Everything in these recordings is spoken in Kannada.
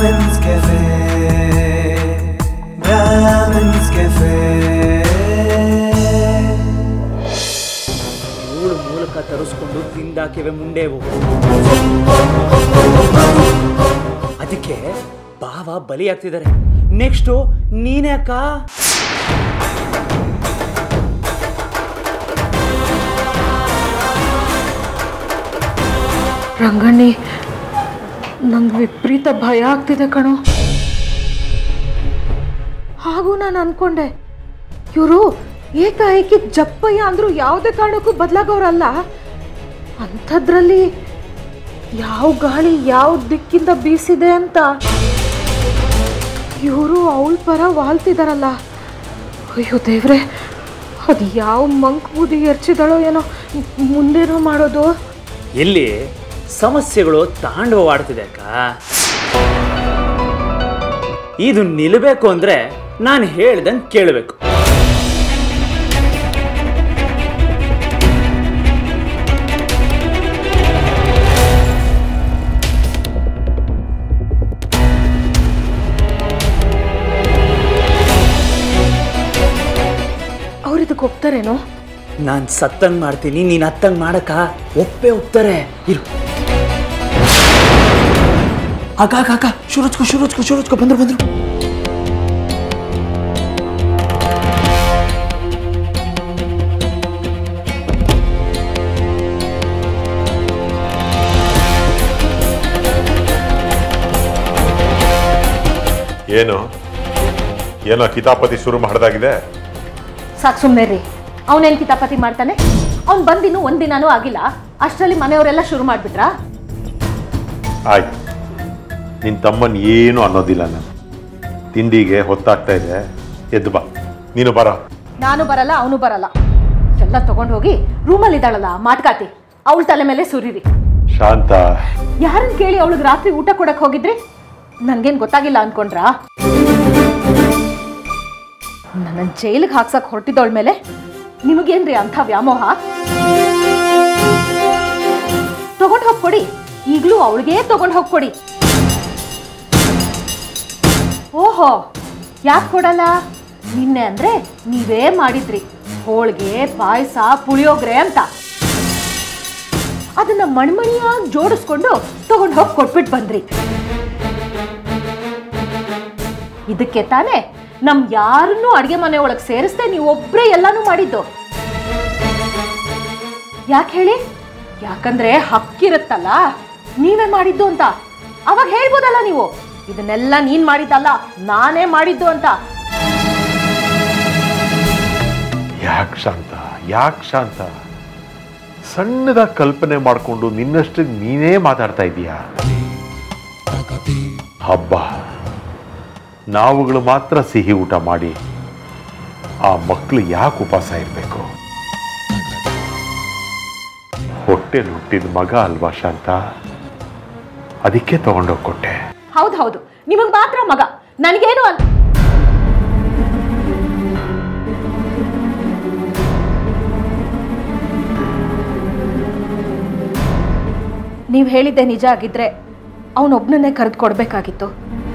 Brahmin's Cafe. Brahmin's Cafe. ಮೂಳು ಮೂಲಕ ತರಿಸ್ಕೊಂಡು ತಿಂದಾಕಿವೆ ಮುಂಡೇವು ಅದಕ್ಕೆ ಭಾವ ಬಲಿಯಾಗ್ತಿದ್ದಾರೆ ನೆಕ್ಸ್ಟು ನೀನೇ ಅಕ್ಕ ರಂಗಣ್ಣಿ ನಂಗೆ ವಿಪರೀತ ಭಯ ಆಗ್ತಿದೆ ಕಣೋ ಹಾಗೂ ನಾನು ಅನ್ಕೊಂಡೆ ಇವರು ಏಕಾಏಕಿ ಜಪ್ಪಯ್ಯ ಅಂದ್ರು ಯಾವುದೇ ಕಾರಣಕ್ಕೂ ಬದಲಾಗೋರಲ್ಲ ಅಂಥದ್ರಲ್ಲಿ ಯಾವ ಗಾಳಿ ಯಾವ ದಿಕ್ಕಿಂದ ಬೀಸಿದೆ ಅಂತ ಇವರು ಅವಳ ಪರ ವಾಲ್ತಿದಾರಲ್ಲ ಅಯ್ಯೋ ದೇವ್ರೆ ಅದು ಯಾವ ಮಂಕ್ ಬೂದಿ ಎರ್ಚಿದಳೋ ಏನೋ ಮುಂದೇನೋ ಮಾಡೋದು ಎಲ್ಲಿ ಸಮಸ್ಯೆಗಳು ತಾಂಡವವಾಡ್ತಿದೆ ಅಕ್ಕ ಇದು ನಿಲ್ಲಬೇಕು ಅಂದ್ರೆ ನಾನು ಹೇಳ್ದಂಗೆ ಕೇಳಬೇಕು ಅವ್ರು ಇದಕ್ಕೆ ಒಪ್ತಾರೇನೋ ನಾನು ಸತ್ತಂಗ್ ಮಾಡ್ತೀನಿ ನೀನು ಹತ್ತಂಗ್ ಮಾಡಕ್ಕ ಒಪ್ಪೆ ಒಪ್ತಾರೆ ಇರು ಅಕ್ಕ ಅಕ್ಕ ಅಕ್ಕ ಶುರುಚ್ಕೋ ಶುರುಚ್ಕೋ ಶುರುಚ್ಕೋ ಬಂದ್ರು ಬಂದ್ರು ಏನು ಏನೋ ಕಿತಾಪತಿ ಶುರು ಮಾಡ್ದಾಗಿದೆ ಸಾಕು ಸುಮ್ಮನೆ ರೀ ಅವನೇನು ಕಿತಾಪತಿ ಮಾಡ್ತಾನೆ ಅವ್ನು ಬಂದಿನ್ನು ಒಂದಿನಾನೂ ಆಗಿಲ್ಲ ಅಷ್ಟರಲ್ಲಿ ಮನೆಯವರೆಲ್ಲ ಶುರು ಮಾಡಿಬಿಟ್ರಾ ಆಯ್ತು ನಿನ್ನ ತಮ್ಮನ್ ಏನು ಅನ್ನೋದಿಲ್ಲ ನಾನು ತಿಂಡಿಗೆ ಹೊತ್ತಾಗ್ತಾ ಇದೆ ಎದ್ದು ಬಾ ನೀನು ಬರ ನಾನು ಬರಲ್ಲ ಅವನು ಬರಲ್ಲ ಎಲ್ಲ ತಗೊಂಡು ಹೋಗಿ ರೂಮಲ್ಲಿ ಇದ್ದಾಳಲ್ಲ ಮಾಟ್ಕಾತಿ ಅವಳ ತಲೆ ಮೇಲೆ ಸುರಿರಿ ಶಾಂತ ಯಾರನ್ನ ಕೇಳಿ ಅವಳಿಗೆ ರಾತ್ರಿ ಊಟ ಕೊಡಕ್ ಹೋಗಿದ್ರಿ ನನ್ಗೇನ್ ಗೊತ್ತಾಗಿಲ್ಲ ಅನ್ಕೊಂಡ್ರಾ ನನ್ನ ಜೈಲಿಗೆ ಹಾಕ್ಸಕ್ ಹೊರಟಿದ್ದವಳ ಮೇಲೆ ನಿಮಗೇನ್ರಿ ಅಂಥ ವ್ಯಾಮೋಹ ತಗೊಂಡ್ ಹೋಗ್ಕೊಡಿ ಈಗಲೂ ಅವಳಿಗೆ ತಗೊಂಡ್ ಹೋಗ್ಕೊಡಿ ಓಹೋ ಯಾಕೆ ಕೊಡಲ್ಲ ನಿನ್ನೆ ಅಂದ್ರೆ ನೀವೇ ಮಾಡಿದ್ರಿ ಹೋಳಿಗೆ ಪಾಯಸ ಪುಳಿಯೋಗ್ರೆ ಅಂತ ಅದನ್ನ ಮಣ್ಮಣಿಯಾಗಿ ಜೋಡಿಸ್ಕೊಂಡು ತಗೊಂಡು ಹೋಗಿ ಕೊಟ್ಬಿಟ್ಟು ಬಂದ್ರಿ ಇದಕ್ಕೆ ತಾನೇ ನಮ್ ಯಾರನ್ನೂ ಅಡಿಗೆ ಮನೆ ಒಳಗೆ ಸೇರಿಸ್ದೆ ನೀವು ಒಬ್ರೇ ಎಲ್ಲಾನು ಮಾಡಿದ್ದು ಯಾಕೆ ಹೇಳಿ ಯಾಕಂದ್ರೆ ಹಕ್ಕಿರುತ್ತಲ್ಲ ನೀವೇ ಮಾಡಿದ್ದು ಅಂತ ಅವಾಗ ಹೇಳ್ಬೋದಲ್ಲ ನೀವು ಇದನ್ನೆಲ್ಲ ನೀನ್ ಮಾಡಿದ್ದಲ್ಲ ನಾನೇ ಮಾಡಿದ್ದು ಅಂತ ಯಾಕೆ ಶಾಂತ ಯಾಕೆ ಶಾಂತ ಸಣ್ಣದಾಗಿ ಕಲ್ಪನೆ ಮಾಡಿಕೊಂಡು ನಿನ್ನಷ್ಟಕ್ಕೆ ನೀನೇ ಮಾತಾಡ್ತಾ ಇದೀಯಾ ಹಬ್ಬ ನಾವುಗಳು ಮಾತ್ರ ಸಿಹಿ ಊಟ ಮಾಡಿ ಆ ಮಕ್ಕಳು ಯಾಕೆ ಉಪವಾಸ ಇರಬೇಕು ಹೊಟ್ಟೆಲಿ ಹುಟ್ಟಿದ ಮಗ ಅಲ್ವಾ ಶಾಂತ ಅದಕ್ಕೆ ತಗೊಂಡೋಗಿ ಕೊಟ್ಟೆ ಹೌದು ಹೌದು ನಿಮಗ್ ಮಾತ್ರ ಮಗ ನನಗೇನು ಅನ್ ನೀವು ಹೇಳಿದ್ದೆ ನಿಜ ಆಗಿದ್ರೆ ಅವನೊಬ್ನನ್ನೇ ಕರೆದು ಕೊಡ್ಬೇಕಾಗಿತ್ತು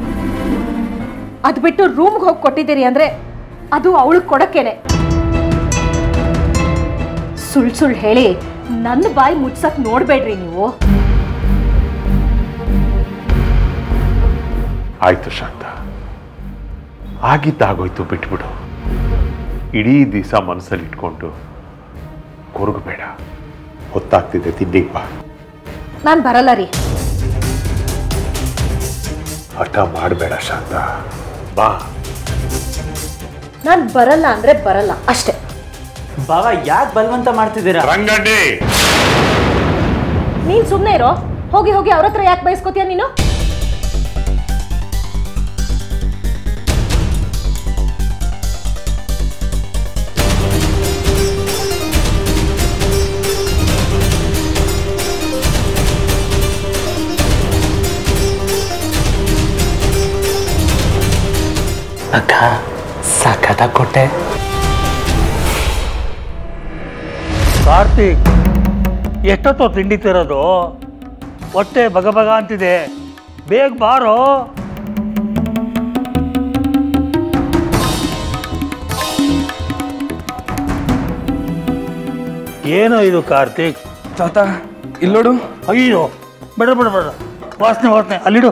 ಅದು ಬಿಟ್ಟು ರೂಮ್ಗೆ ಹೋಗಿ ಕೊಟ್ಟಿದ್ದೀರಿ ಅಂದ್ರೆ ಅದು ಅವಳಿಗೆ ಕೊಡಕ್ಕೇನೆ ಸುಳ್ಳು ಸುಳ್ಳು ಹೇಳಿ ನನ್ನ ಬಾಯಿ ಮುಚ್ಸಕ್ ನೋಡ್ಬೇಡ್ರಿ ನೀವು ಆಯ್ತು ಶಾಂತ ಆಗಿದ್ದಾಗೋಯ್ತು ಬಿಟ್ಬಿಡು ಇಡೀ ದಿವಸ ಮನಸ್ಸಲ್ಲಿ ಇಟ್ಕೊಂಡು ಕೊರಗಬೇಡ ಹೊತ್ತಾಗ್ತಿದೆ ತಿಂಡಿಗೆ ಬಾ ನಾನು ಬರಲ್ಲ ರೀ ಹಠ ಮಾಡಬೇಡ ಶಾಂತ ಬಾ ನಾನು ಬರಲ್ಲ ಅಂದ್ರೆ ಬರಲ್ಲ ಅಷ್ಟೇ ಬಾವ ಯಾಕೆ ಬಲವಂತ ಮಾಡ್ತಿದ್ದೀರಾ ರಂಗಡ್ಡಿ ನೀನ್ ಸುಮ್ಮನೆ ಇರೋ ಹೋಗಿ ಹೋಗಿ ಅವ್ರ ಹತ್ರ ಯಾಕೆ ಬಯಸ್ಕೋತೀಯ ನೀನು ಅಕ್ಕ ಸಖತ ಕೊಟ್ಟೆ ಕಾರ್ತಿಕ್ ಎಷ್ಟೊತ್ತು ತಿಂಡಿ ತಿರೋದು ಹೊಟ್ಟೆ ಬಗ ಬಗ ಅಂತಿದೆ ಬೇಗ ಬಾರೋ ಏನೋ ಇದು ಕಾರ್ತಿಕ್ ತಾತ ಇಲ್ಲೋಡು ಅಯ್ಯೋ ಬೇಡ ಬೇಡ ಬೇಡ ವಾಸನೆ ವಾಸನೆ ಅಲ್ಲಿಡು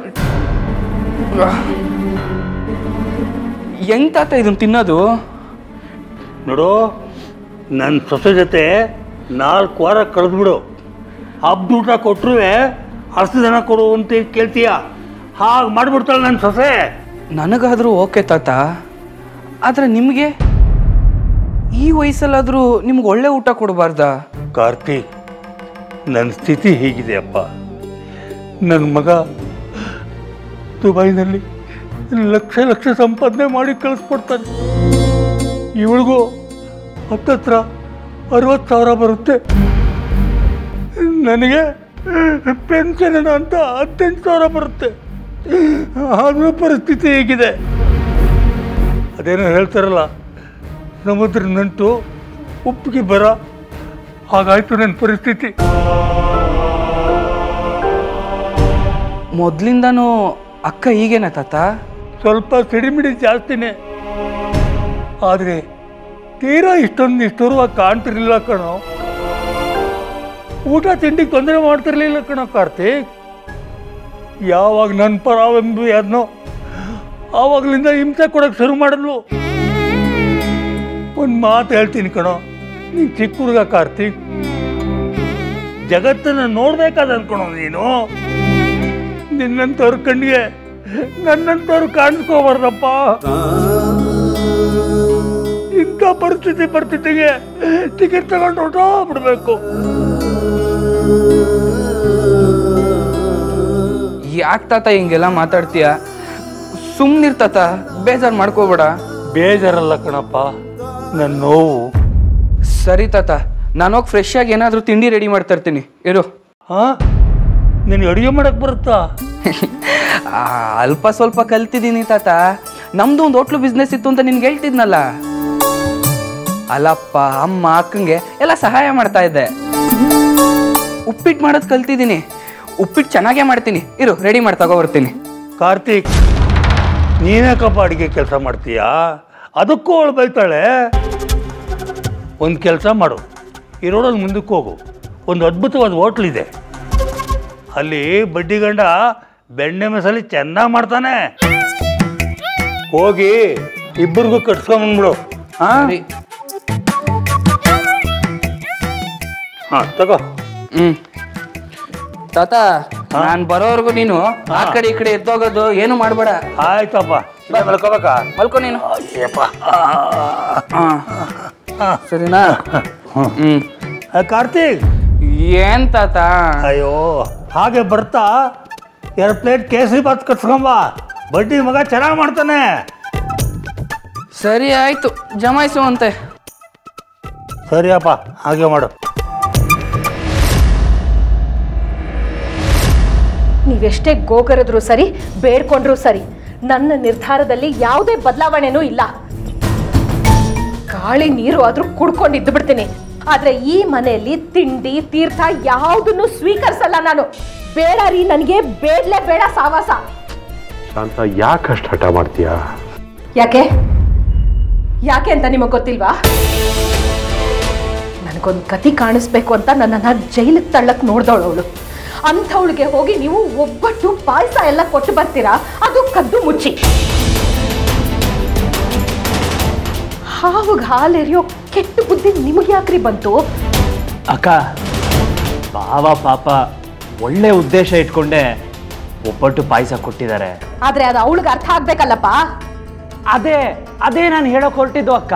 ಹೆಂಗ್ ತಾತ ಇದನ್ನ ತಿನ್ನೋದು ನೋಡು ನನ್ನ ಸೊಸೆ ಜೊತೆ ನಾಲ್ಕು ವಾರ ಕಳೆದ್ಬಿಡು ಹಬ್ಬ ಊಟ ಕೊಟ್ಟರು ಹತ್ತು ಜನ ಕೊಡು ಅಂತ ಕೇಳ್ತೀಯ ಹಾಗೆ ಮಾಡಿಬಿಡ್ತಾಳೆ ನನ್ನ ಸೊಸೆ ನನಗಾದ್ರೂ ಓಕೆ ತಾತ ಆದ್ರೆ ನಿಮಗೆ ಈ ವಯಸ್ಸಲ್ಲಾದ್ರೂ ನಿಮ್ಗೆ ಒಳ್ಳೆ ಊಟ ಕೊಡಬಾರ್ದಾ ಕಾರ್ತಿಕ್ ನನ್ನ ಸ್ಥಿತಿ ಹೀಗಿದೆಯಪ್ಪ ನನ್ನ ಮಗ ದುಬೈನಲ್ಲಿ ಲಕ್ಷ ಲಕ್ಷ ಸಂಪಾದನೆ ಮಾಡಿ ಕಳಿಸ್ಕೊಡ್ತಾನೆ ಇವಳಿಗೂ ಹತ್ತತ್ರ ಅರವತ್ತು ಸಾವಿರ ಬರುತ್ತೆ ನನಗೆ ಪೆನ್ಷನ್ ಅಂತ ಹದಿನೆಂಟು ಸಾವಿರ ಬರುತ್ತೆ ಆದ್ರೂ ಪರಿಸ್ಥಿತಿ ಹೇಗಿದೆ ಅದೇನೋ ಹೇಳ್ತಾರಲ್ಲ ಸಮುದ್ರ ನಂಟು ಉಪ್ಪಿಗೆ ಬರ ಹಾಗಾಯ್ತು ನನ್ನ ಪರಿಸ್ಥಿತಿ ಮೊದ್ಲಿಂದನೂ ಅಕ್ಕ ಹೀಗೇನ ತಾತ ಸ್ವಲ್ಪ ಸಿಡಿಮಿಡಿ ಜಾಸ್ತಿನೇ ಆದರೆ ತೀರಾ ಇಷ್ಟೊಂದು ನಿಷ್ಠುರವಾಗಿ ಕಾಣ್ತಿರ್ಲಿಲ್ಲ ಕಣೋ ಊಟ ತಿಂಡಿಗೆ ತೊಂದರೆ ಮಾಡ್ತಿರ್ಲಿಲ್ಲ ಕಣೋ ಕಾರ್ತಿಕ್ ಯಾವಾಗ ನನ್ನ ಪರಾವೆಂಬಿ ಅದನ್ನೋ ಆವಾಗಲಿಂದ ಹಿಂಸೆ ಕೊಡೋಕೆ ಶುರು ಮಾಡಿದ್ಲು ಒಂದು ಮಾತು ಹೇಳ್ತೀನಿ ಕಣೋ ನೀನು ಚಿಕ್ಕ ಹುಡುಗ ಕಾರ್ತಿಕ್ ಜಗತ್ತನ್ನು ನೋಡ್ಬೇಕಾದ ಅನ್ಕೊಳೋ ನೀನು ನಿನ್ನಂಥವ್ರ ಕಣ್ಣಿಗೆ ನನ್ನಂಥವ್ರು ಕಾಣಿಸ್ಕೋಬಾರ್ದಪ್ಪ ಇಂಥ ಪರಿಸ್ಥಿತಿ ಪರಿಸ್ಥಿತಿಗೆ ಟಿಕೆಟ್ ತಗೊಂಡು ಹೊರಟೋಗ್ಬಿಡ್ಬೇಕು ಯಾಕೆ ತಾತ ಹಿಂಗೆಲ್ಲ ಮಾತಾಡ್ತೀಯ ಸುಮ್ಮನಿರ್ ತಾತ ಬೇಜಾರು ಮಾಡ್ಕೋಬೇಡ ಬೇಜಾರಲ್ಲ ಕಣಪ್ಪ ನನ್ನ ನೋವು ಸರಿ ತಾತ ನಾನು ಹೋಗಿ ಫ್ರೆಶ್ ಆಗಿ ಏನಾದರೂ ತಿಂಡಿ ರೆಡಿ ಮಾಡ್ತಾ ಇರ್ತೀನಿ ಇರು ಹಾ ನಿನಗೆ ಅಡುಗೆ ಮಾಡಕ್ ಬರುತ್ತಾ ಆ, ಅಲ್ಪ ಸ್ವಲ್ಪ ಕಲ್ತಿದ್ದೀನಿ ತಾತ ನಮ್ದು ಒಂದು ಹೋಟ್ಲು ಬಿಸ್ನೆಸ್ ಇತ್ತು ಅಂತ ನಿನ್ಗೆ ಹೇಳ್ತಿದ್ನಲ್ಲ ಅಲ್ಲಪ್ಪ ಅಮ್ಮ ಅಕ್ಕಂಗೆ ಎಲ್ಲ ಸಹಾಯ ಮಾಡ್ತಾ ಇದ್ದೆ ಉಪ್ಪಿಟ್ಟು ಮಾಡೋದು ಕಲ್ತಿದ್ದೀನಿ ಉಪ್ಪಿಟ್ಟು ಚೆನ್ನಾಗೇ ಮಾಡ್ತೀನಿ ಇರು ರೆಡಿ ಮಾಡಿ ತಗೊಬರ್ತೀನಿ ಕಾರ್ತಿಕ್ ನೀನೇಕಪ್ಪ ಅಡುಗೆ ಕೆಲಸ ಮಾಡ್ತೀಯಾ ಅದಕ್ಕೂ ಅವಳು ಬೈತಾಳೆ ಒಂದು ಕೆಲಸ ಮಾಡು ಈ ರೋಡಲ್ಲಿ ಮುಂದಕ್ಕೆ ಹೋಗು ಒಂದು ಅದ್ಭುತವಾದ ಹೋಟ್ಲಿದೆ ಅಲ್ಲಿ ಬಡ್ಡಿ ಗಂಡ ಬೆಣ್ಣೆ ಮಸಾಲೆ ಚೆನ್ನಾಗಿ ಮಾಡ್ತಾನೆ ಹೋಗಿ ಇಬ್ಬರಿಗೂ ಕಟ್ಸ್ಕೊಂಬಂದ್ಬಿಡು ಹಾ ಸರಿ. ಹಾ ತಗೋ ಹ್ಮ್ ತಾತ ನಾನ್ ಬರೋವರೆಗೂ ನೀನು ಆ ಕಡೆ ಈ ಕಡೆ ಎದ್ದೋಗೋದು ಏನು ಮಾಡ್ಬೇಡ ಆಯ್ತಪ್ಪ ಇಲ್ಲ ಮಲ್ಕೋಬೇಕಾ ಮಲ್ಕೊ ನೀನು ಅಯ್ಯಪ್ಪ ಹಾ ಸರಿನಾ ಹ್ಮ್ ಆ, ಕಾರ್ತಿಕ್ ಏನ್ ತಾತ ಅಯ್ಯೋ ಹಾಗೆ ಬರ್ತಾ ಎರಡು ಪ್ಲೇಟ್ ಕೇಸರಿ ಬಾತ್ ಕಟ್ಸ್ಕೊಂಬ ಬಡ್ಡಿ ಮಗ ಚೆನ್ನಾಗಿ ಮಾಡ್ತಾನೆ ಸರಿ ಆಯ್ತು ಜಮಾಯಿಸು ಅಂತೆ ಸರಿಯಪ್ಪ ಹಾಗೆ ಮಾಡು ನೀವೆಷ್ಟೇ ಗೋಗರದ್ರು ಸರಿ ಬೇಡ್ಕೊಂಡ್ರು ಸರಿ ನನ್ನ ನಿರ್ಧಾರದಲ್ಲಿ ಯಾವುದೇ ಬದಲಾವಣೆನೂ ಇಲ್ಲ ಗಾಳಿ ನೀರು ಆದ್ರೂ ಕುಡ್ಕೊಂಡು ಇದ್ದು ಬಿಡ್ತೀನಿ ಆದ್ರೆ ಈ ಮನೆಯಲ್ಲಿ ತಿಂಡಿ ತೀರ್ಥ ಯಾವುದನ್ನು ಸ್ವೀಕರಿಸಲ್ಲ ನಾನು ಬೇಡ ರೀ ನನಗೆ ಬೇಡಲೇ ಬೇಡ ಸಾವಾಸ ಶಾಂತ ಯಾಕೆ ಅಷ್ಟು ಹಠ ಮಾಡ್ತೀಯಾ ಯಾಕೆ ಯಾಕೆ ಅಂತ ನಿಮಗೆ ಗೊತ್ತಿಲ್ವಾ ನನಗೊಂದು ಗತಿ ಕಾಣಿಸ್ಬೇಕು ಅಂತ ನನ್ನನ್ನು ಜೈಲಿಗೆ ತಳ್ಳಕ್ ನೋಡ್ದವಳು ಅವಳು ಅಂಥವಳಿಗೆ ಹೋಗಿ ನೀವು ಒಬ್ಬಟ್ಟು ಪಾಯಸ ಎಲ್ಲ ಕೊಟ್ಟು ಬರ್ತೀರಾ ಅದು ಕದ್ದು ಮುಚ್ಚಿ ಹಾವಾಗ ಹಾಲೆರಿಯೋ ಕೆಟ್ಟ ಬುದ್ಧಿ ನಿಮಗೆ ಯಾಕ್ರಿ ಬಂತು ಅಕ್ಕ ಬಾವ ಪಾಪ ಒಳ್ಳೆ ಉದ್ದೇಶ ಇಟ್ಕೊಂಡೆ ಒಬ್ಬಟ್ಟು ಪಾಯಸ ಕೊಟ್ಟಿದ್ದಾರೆ ಆದ್ರೆ ಅದು ಅವಳಿಗೆ ಅರ್ಥ ಆಗ್ಬೇಕಲ್ಲಪ್ಪ ಅದೇ ಅದೇ ನಾನು ಹೇಳಕ್ ಹೊರಟಿದ್ದು ಅಕ್ಕ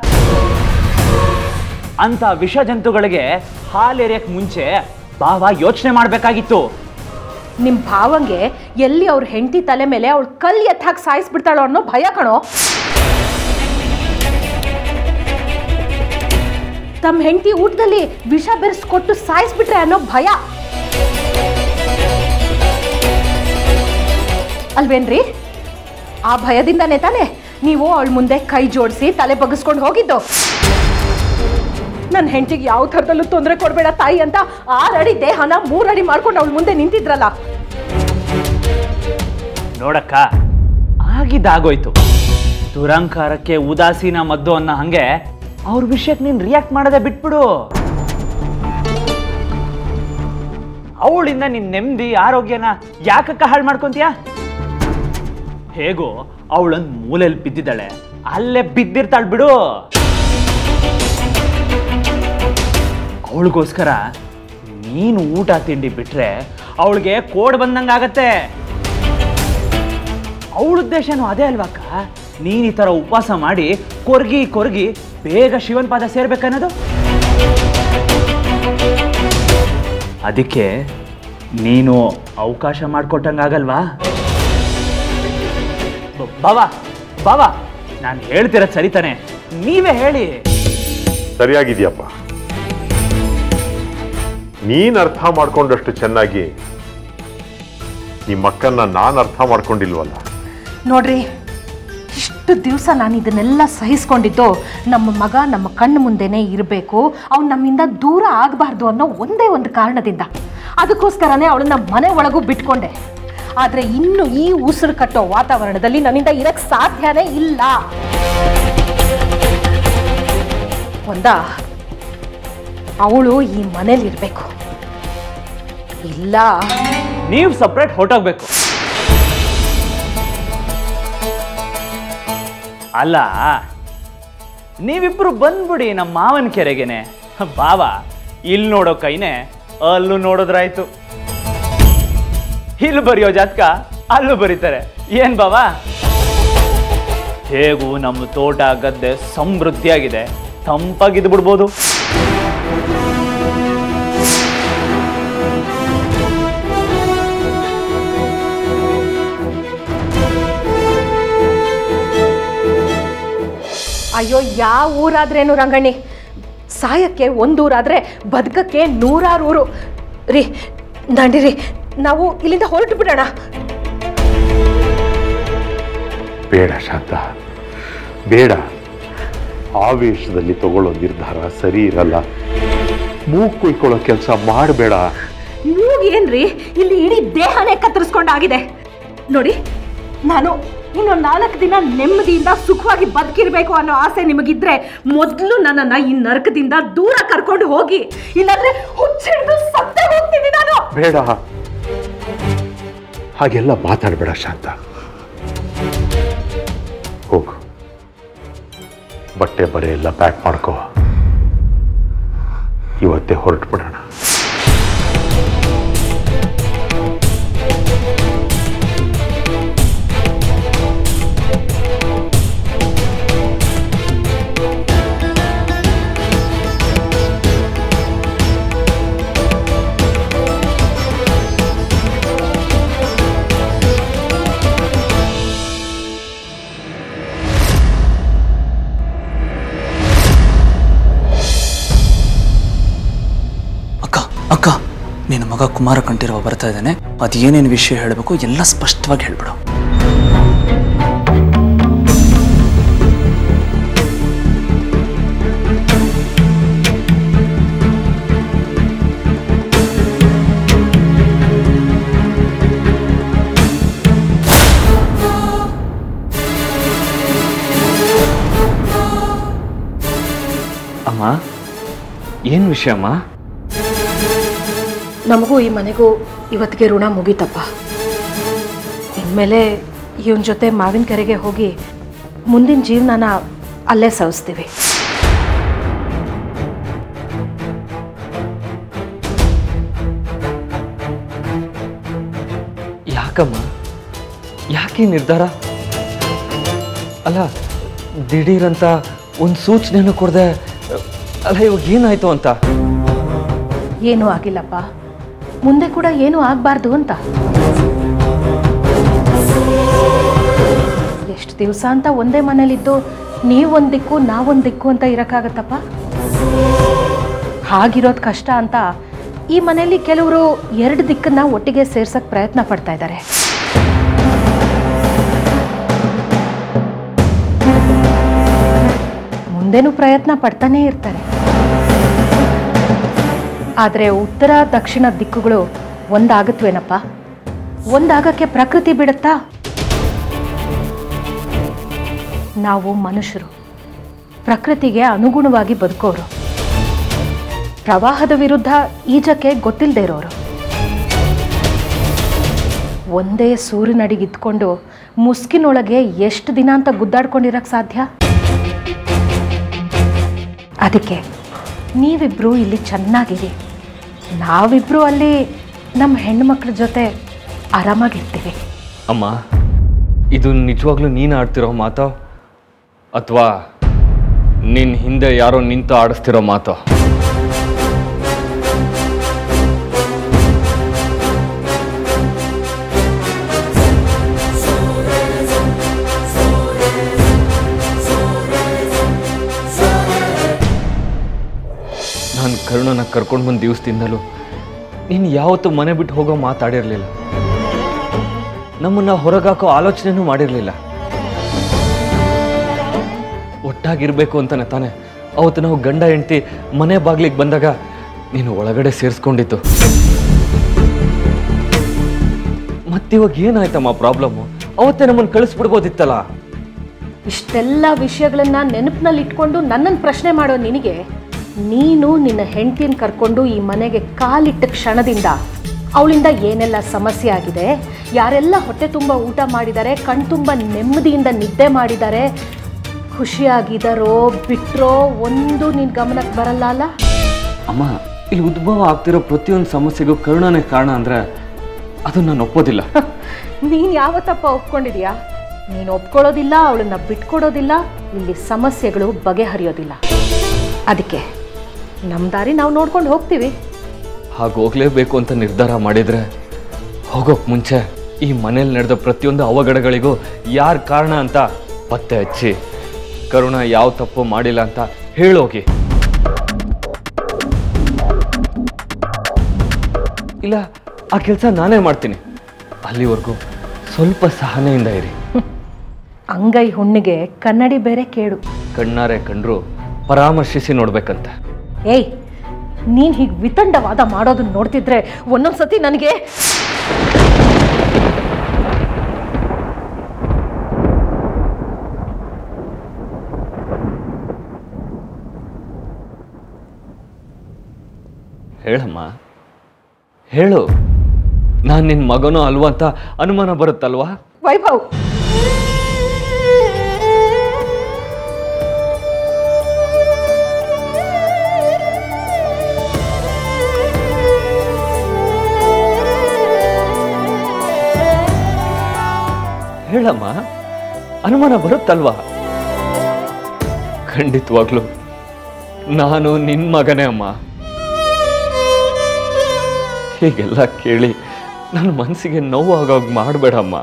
ಅಂತ ವಿಷ ಜಂತುಗಳಿಗೆ ಹಾಲೆರಿಯಕ್ ಮುಂಚೆ ಬಾವ ಯೋಚನೆ ಮಾಡ್ಬೇಕಾಗಿತ್ತು ನಿಮ್ ಭಾವಂಗೆ ಎಲ್ಲಿ ಅವ್ರ ಹೆಂಡತಿ ತಲೆ ಮೇಲೆ ಅವಳು ಕಲ್ ಎತ್ತಾಕ್ ಸಾಯಿಸ್ಬಿಡ್ತಾಳೋ ಅನ್ನೋ ಭಯ ಕಣೋ ತಮ್ಮ ಹೆಂಡತಿ ಊಟದಲ್ಲಿ ವಿಷ ಬೆರೆಸ್ಕೊಟ್ಟು ಸಾಯಿಸ್ಬಿಟ್ರೆ ಅನ್ನೋ ಭಯ ಅಲ್ವೇನ್ರಿ ಆ ಭಯದಿಂದಾನೇ ತಾನೇ ನೀವು ಅವಳ ಮುಂದೆ ಕೈ ಜೋಡಿಸಿ ತಲೆ ಬಗ್ಗಿಸ್ಕೊಂಡು ಹೋಗಿದ್ದು ನನ್ನ ಹೆಂಡತಿಗೆ ಯಾವ ಥರದಲ್ಲೂ ತೊಂದರೆ ಕೊಡಬೇಡ ತಾಯಿ ಅಂತ ಆರು ಅಡಿ ದೇಹನ ಮೂರು ಅಡಿ ಮಾಡ್ಕೊಂಡು ಅವಳ ಮುಂದೆ ನಿಂತಿದ್ರಲ್ಲ ನೋಡಕ್ಕ ಆಗಿದ್ದಾಗೋಯ್ತು ದುರಂಕಾರಕ್ಕೆ ಉದಾಸೀನ ಮದ್ದು ಅನ್ನೋ ಹಂಗೆ ಅವ್ರ ವಿಷಯಕ್ಕೆ ನೀನು ರಿಯಾಕ್ಟ್ ಮಾಡದೆ ಬಿಟ್ಬಿಡು ಅವಳಿಂದ ನಿನ್ ನೆಮ್ಮದಿ ಆರೋಗ್ಯನ ಯಾಕಕ್ಕ ಹಾಳು ಮಾಡ್ಕೊಂತೀಯ ಹೇಗೋ ಅವಳೊಂದ್ ಮೂಲೆಯಲ್ಲಿ ಬಿದ್ದಿದ್ದಾಳೆ ಅಲ್ಲೇ ಬಿದ್ದಿರ್ತಾಳ್ ಬಿಡು ಅವಳಿಗೋಸ್ಕರ ನೀನು ಊಟ ತಿಂಡಿ ಬಿಟ್ರೆ ಅವಳಿಗೆ ಕೋಡ್ ಬಂದಂಗಾಗತ್ತೆ ಅವಳ ಉದ್ದೇಶನೂ ಅದೇ ಅಲ್ವಾಕ ನೀನ್ ಈ ಥರ ಉಪವಾಸ ಮಾಡಿ ಕೊರ್ಗಿ ಕೊರ್ಗಿ ಬೇಗ ಶಿವನ್ ಪಾದ ಸೇರ್ಬೇಕನ್ನೋದು ಅದಕ್ಕೆ ನೀನು ಅವಕಾಶ ಮಾಡಿಕೊಟ್ಟಂಗಾಗಲ್ವಾ ಬಾವಾ ಬಾವಾ ನಾನು ಹೇಳ್ತಿರೋದು ಸರಿ ತಾನೆ ನೀವೇ ಹೇಳಿ ಸರಿಯಾಗಿದೆಯಪ್ಪ ನೀನ್ ಅರ್ಥ ಮಾಡ್ಕೊಂಡಷ್ಟು ಚೆನ್ನಾಗಿ ನಿಮ್ಮ ಅಕ್ಕನ್ನ ನಾನು ಅರ್ಥ ಮಾಡ್ಕೊಂಡಿಲ್ವಲ್ಲ ನೋಡ್ರಿ ಇಷ್ಟು ದಿವಸ ನಾನು ಇದನ್ನೆಲ್ಲ ಸಹಿಸ್ಕೊಂಡಿದ್ದು ನಮ್ಮ ಮಗ ನಮ್ಮ ಕಣ್ಣು ಮುಂದೆನೇ ಇರಬೇಕು ಅವ್ನು ನಮ್ಮಿಂದ ದೂರ ಆಗಬಾರ್ದು ಅನ್ನೋ ಒಂದೇ ಒಂದು ಕಾರಣದಿಂದ ಅದಕ್ಕೋಸ್ಕರನೇ ಅವಳನ್ನ ಮನೆ ಒಳಗೂ ಬಿಟ್ಕೊಂಡೆ ಆದರೆ ಇನ್ನು ಈ ಉಸಿರು ಕಟ್ಟೋ ವಾತಾವರಣದಲ್ಲಿ ನನ್ನಿಂದ ಇರಕ್ಕೆ ಸಾಧ್ಯನೇ ಇಲ್ಲ ಒಂದ ಅವಳು ಈ ಮನೇಲಿ ಇರಬೇಕು ಇಲ್ಲ ನೀವು ಸಪ್ರೇಟ್ ಹೊರಟೋಗ್ಬೇಕು ಅಲ್ಲ ನೀವಿಬ್ರು ಬಂದ್ಬಿಡಿ ನಮ್ಮ ಮಾವನ ಕೆರೆಗೆನೆ ಬಾವ ಇಲ್ಲಿ ನೋಡೋ ಕೈನೆ ಅಲ್ಲೂ ನೋಡೋದ್ರಾಯ್ತು ಇಲ್ಲಿ ಬರೆಯೋ ಜಾತಕ ಅಲ್ಲೂ ಬರೀತಾರೆ ಏನ್ ಬಾವ ಹೇಗೂ ನಮ್ಮ ತೋಟ ಗದ್ದೆ ಸಮೃದ್ಧಿಯಾಗಿದೆ ತಂಪಾಗಿದ್ದು ಬಿಡ್ಬೋದು ಅಯ್ಯೋ ಯಾವ ಊರಾದ್ರೇನು ರಂಗಣ್ಣಿ ಸಾಯಕ್ಕೆ ಒಂದು ಊರಾದ್ರೆ ಬದುಕಕ್ಕೆ ನೂರಾರು ಊರು ರೀ ನಡೀರಿ ನಾವು ಇಲ್ಲಿಂದ ಹೊರಟು ಬಿಡೋಣ ಬೇಡ ಶಾಂತ ಬೇಡ ಆವೇಶದಲ್ಲಿ ತಗೊಳ್ಳೋ ನಿರ್ಧಾರ ಸರಿ ಇರಲ್ಲ ಮೂಗು ಕುಯ್ಕೊಳ್ಳೋ ಕೆಲಸ ಮಾಡಬೇಡ ಏನ್ರಿ ಇಲ್ಲಿ ಇಡೀ ದೇಹನೇ ಕತ್ತರಿಸ್ಕೊಂಡಾಗಿದೆ ನೋಡಿ ನಾನು ಇನ್ನೊಂದು ನಾಲ್ಕು ದಿನ ನೆಮ್ಮದಿಯಿಂದ ಸುಖವಾಗಿ ಬದುಕಿರ್ಬೇಕು ಅನ್ನೋ ಆಸೆ ನಿಮಗಿದ್ರೆ ಮೊದಲು ನನ್ನನ್ನ ಈ ನರಕದಿಂದ ದೂರ ಕರ್ಕೊಂಡು ಹೋಗಿ ಇಲ್ಲಾಂದ್ರೆ ಹುಚ್ಚಿಡ್ದು ಸತ್ತೇ ಹೋಗ್ತೀನಿ ನಾನು ಬೇಡ ಹಾಗೆಲ್ಲ ಮಾತಾಡಬೇಡ ಶಾಂತ ಹೋಗು ಬಟ್ಟೆ ಬರೆ ಎಲ್ಲ ಪ್ಯಾಕ್ ಮಾಡ್ಕೋ ಇವತ್ತೇ ಹೊರಟು ಬಿಡೋಣ ಅಕ್ಕ ಅಕ್ಕ ನಿನ್ನ ಮಗ ಕುಮಾರ ಕಂಠೀರವ ಬರ್ತಾ ಇದ್ದಾನೆ ಅದೇನೇನು ವಿಷಯ ಹೇಳಬೇಕು ಎಲ್ಲ ಸ್ಪಷ್ಟವಾಗಿ ಹೇಳ್ಬಿಡು ಅಮ್ಮ ಏನು ವಿಷಯ ಅಮ್ಮ ನಮಗೂ ಈ ಮನೆಗೂ ಇವತ್ತಿಗೆ ಋಣ ಮುಗೀತಪ್ಪ ಇನ್ಮೇಲೆ ಇವನ ಜೊತೆ ಮಾವಿನ ಕೆರೆಗೆ ಹೋಗಿ ಮುಂದಿನ ಜೀವನನ ಅಲ್ಲೇ ಸವಿಸ್ತೀವಿ ಯಾಕಮ್ಮ ಯಾಕೆ ನಿರ್ಧಾರ ಅಲ್ಲ ದಿಢೀರಂತ ಒಂದು ಸೂಚನೆಯನ್ನು ಕೊಡದೆ ಅಲ್ಲ ಇವಾಗ ಏನಾಯ್ತು ಅಂತ ಏನೂ ಆಗಿಲ್ಲಪ್ಪ ಮುಂದೆ ಕೂಡ ಏನೂ ಆಗಬಾರ್ದು ಅಂತ ಎಷ್ಟು ದಿವಸ ಅಂತ ಒಂದೇ ಮನೇಲಿದ್ದು ನೀವೊಂದು ದಿಕ್ಕು ನಾವೊಂದು ದಿಕ್ಕು ಅಂತ ಇರೋಕ್ಕಾಗತ್ತಪ್ಪ ಹಾಗಿರೋದು ಕಷ್ಟ ಅಂತ ಈ ಮನೆಯಲ್ಲಿ ಕೆಲವರು ಎರಡು ದಿಕ್ಕನ್ನ ಒಟ್ಟಿಗೆ ಸೇರ್ಸಕ್ ಪ್ರಯತ್ನ ಪಡ್ತಾ ಇದ್ದಾರೆ ಮುಂದೇನೂ ಪ್ರಯತ್ನ ಪಡ್ತಾನೇ ಇರ್ತಾರೆ ಆದರೆ ಉತ್ತರ ದಕ್ಷಿಣ ದಿಕ್ಕುಗಳು ಒಂದಾಗತ್ವೇನಪ್ಪ ಒಂದಾಗಕ್ಕೆ ಪ್ರಕೃತಿ ಬಿಡುತ್ತಾ ನಾವು ಮನುಷ್ಯರು ಪ್ರಕೃತಿಗೆ ಅನುಗುಣವಾಗಿ ಬದುಕೋರು ಪ್ರವಾಹದ ವಿರುದ್ಧ ಈಜಕ್ಕೆ ಗೊತ್ತಿಲ್ಲದೆ ಇರೋರು ಒಂದೇ ಸೂರ್ಯನಡಿಗೆ ಇದ್ಕೊಂಡು ಮುಸ್ಕಿನೊಳಗೆ ಎಷ್ಟು ದಿನ ಅಂತ ಗುದ್ದಾಡ್ಕೊಂಡಿರಕ್ಕೆ ಸಾಧ್ಯ ಅದಕ್ಕೆ ನೀವಿಬ್ಬರು ಇಲ್ಲಿ ಚೆನ್ನಾಗಿರಿ ನಾವಿಬ್ಬರು ಅಲ್ಲಿ ನಮ್ಮ ಹೆಣ್ಮಕ್ಳ ಜೊತೆ ಆರಾಮಾಗಿರ್ತೀವಿ ಅಮ್ಮ ಇದು ನಿಜವಾಗ್ಲೂ ನೀನು ಆಡ್ತಿರೋ ಮಾತೋ ಅಥವಾ ನಿನ್ನ ಹಿಂದೆ ಯಾರೋ ನಿಂತು ಆಡಿಸ್ತಿರೋ ಮಾತೋ ನಾನು ಕರುಣನ ಕರ್ಕೊಂಡು ಬಂದ ದಿವಸದಿಂದಲೂ ನೀನು ಯಾವತ್ತೂ ಮನೆ ಬಿಟ್ಟು ಹೋಗೋ ಮಾತಾಡಿರಲಿಲ್ಲ ನಮ್ಮನ್ನ ಹೊರಗಾಕೋ ಆಲೋಚನೆನೂ ಮಾಡಿರಲಿಲ್ಲ ಒಟ್ಟಾಗಿರ್ಬೇಕು ಅಂತಾನೆ ತಾನೆ ಅವತ್ತು ನಾವು ಗಂಡ ಹೆಂಡತಿ ಮನೆ ಬಾಗ್ಲಿಗೆ ಬಂದಾಗ ನೀನು ಒಳಗಡೆ ಸೇರಿಸ್ಕೊಂಡಿತ್ತು ಮತ್ತಿವಾಗ ಏನಾಯ್ತಮ್ಮ ಪ್ರಾಬ್ಲಮ್ಮು ಅವತ್ತೇ ನಮ್ಮನ್ನು ಕಳಿಸ್ಬಿಡ್ಬೋದಿತ್ತಲ್ಲ ಇಷ್ಟೆಲ್ಲ ವಿಷಯಗಳನ್ನ ನೆನಪಿನಲ್ಲಿ ಇಟ್ಕೊಂಡು ನನ್ನನ್ನು ಪ್ರಶ್ನೆ ಮಾಡೋ ನಿನಗೆ ನೀನು ನಿನ್ನ ಹೆಂಡತಿನ ಕರ್ಕೊಂಡು ಈ ಮನೆಗೆ ಕಾಲಿಟ್ಟ ಕ್ಷಣದಿಂದ ಅವಳಿಂದ ಏನೆಲ್ಲ ಸಮಸ್ಯೆ ಆಗಿದೆ ಯಾರೆಲ್ಲ ಹೊಟ್ಟೆ ತುಂಬ ಊಟ ಮಾಡಿದ್ದಾರೆ ಕಣ್ತುಂಬ ನೆಮ್ಮದಿಯಿಂದ ನಿದ್ದೆ ಮಾಡಿದ್ದಾರೆ ಖುಷಿಯಾಗಿದ್ದಾರೋ ಬಿಟ್ಟರೋ ಒಂದು ನಿನ್ನ ಗಮನಕ್ಕೆ ಬರಲ್ಲ ಅಲ್ಲ ಅಮ್ಮ ಇಲ್ಲಿ ಉದ್ಭವ ಆಗ್ತಿರೋ ಪ್ರತಿಯೊಂದು ಸಮಸ್ಯೆಗೂ ಕರುಣನೇ ಕಾರಣ ಅಂದ್ರೆ ಅದು ನಾನು ಒಪ್ಪೋದಿಲ್ಲ ನೀನು ಯಾವತ್ತಪ್ಪ ಒಪ್ಕೊಂಡಿದ್ಯಾ ನೀನು ಒಪ್ಕೊಳ್ಳೋದಿಲ್ಲ ಅವಳನ್ನ ಬಿಟ್ಕೊಡೋದಿಲ್ಲ ಇಲ್ಲಿ ಸಮಸ್ಯೆಗಳು ಬಗೆಹರಿಯೋದಿಲ್ಲ ಅದಕ್ಕೆ ನಮ್ಮ ದಾರಿ ನಾವು ನೋಡ್ಕೊಂಡು ಹೋಗ್ತೀವಿ ಹಾಗೆ ಹೋಗ್ಲೇಬೇಕು ಅಂತ ನಿರ್ಧಾರ ಮಾಡಿದ್ರೆ ಹೋಗೋಕ್ ಮುಂಚೆ ಈ ಮನೇಲಿ ನಡೆದ ಪ್ರತಿಯೊಂದು ಅವಘಡಗಳಿಗೂ ಯಾರು ಕಾರಣ ಅಂತ ಪತ್ತೆ ಹಚ್ಚಿ ಕರುಣ ಯಾವ ತಪ್ಪು ಮಾಡಿಲ್ಲ ಅಂತ ಹೇಳೋಗಿ ಇಲ್ಲ ಆ ಕೆಲಸ ನಾನೇ ಮಾಡ್ತೀನಿ ಅಲ್ಲಿವರೆಗೂ ಸ್ವಲ್ಪ ಸಹನೆಯಿಂದ ಇರಿ ಅಂಗೈ ಹುಣ್ಣಿಗೆ ಕನ್ನಡಿ ಬೇರೆ ಕೇಳು ಕಣ್ಣಾರೆ ಕಂಡ್ರು ಪರಾಮರ್ಶಿಸಿ ನೋಡ್ಬೇಕಂತ ಏಯ್ ನೀನು ಹೀಗೆ ವಿತಂಡವಾದ ಮಾಡೋದನ್ನ ನೋಡ್ತಿದ್ರೆ ಒಂದೊಂದ್ಸತಿ ನನಗೆ ಹೇಳಮ್ಮ ಹೇಳು ನಾನು ನಿನ್ನ ಮಗನೋ ಅಲ್ವಾ ಅಂತ ಅನುಮಾನ ಬರುತ್ತಲ್ವಾ ವೈಭವ್ ಹೇಳಮ್ಮ ಅನುಮಾನ ಬರುತ್ತಲ್ವಾ ಖಂಡಿತವಾಗ್ಲು ನಾನು ನಿನ್ ಮಗನೇ ಅಮ್ಮ ಹೀಗೆಲ್ಲ ಕೇಳಿ ನನ್ನ ಮನಸ್ಸಿಗೆ ನೋವು ಆಗೋಗ್ ಮಾಡಬೇಡಮ್ಮ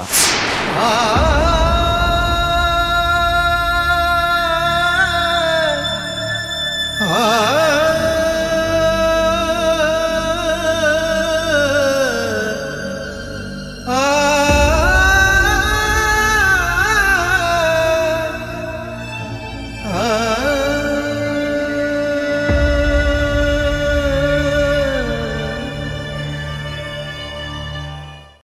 ಆ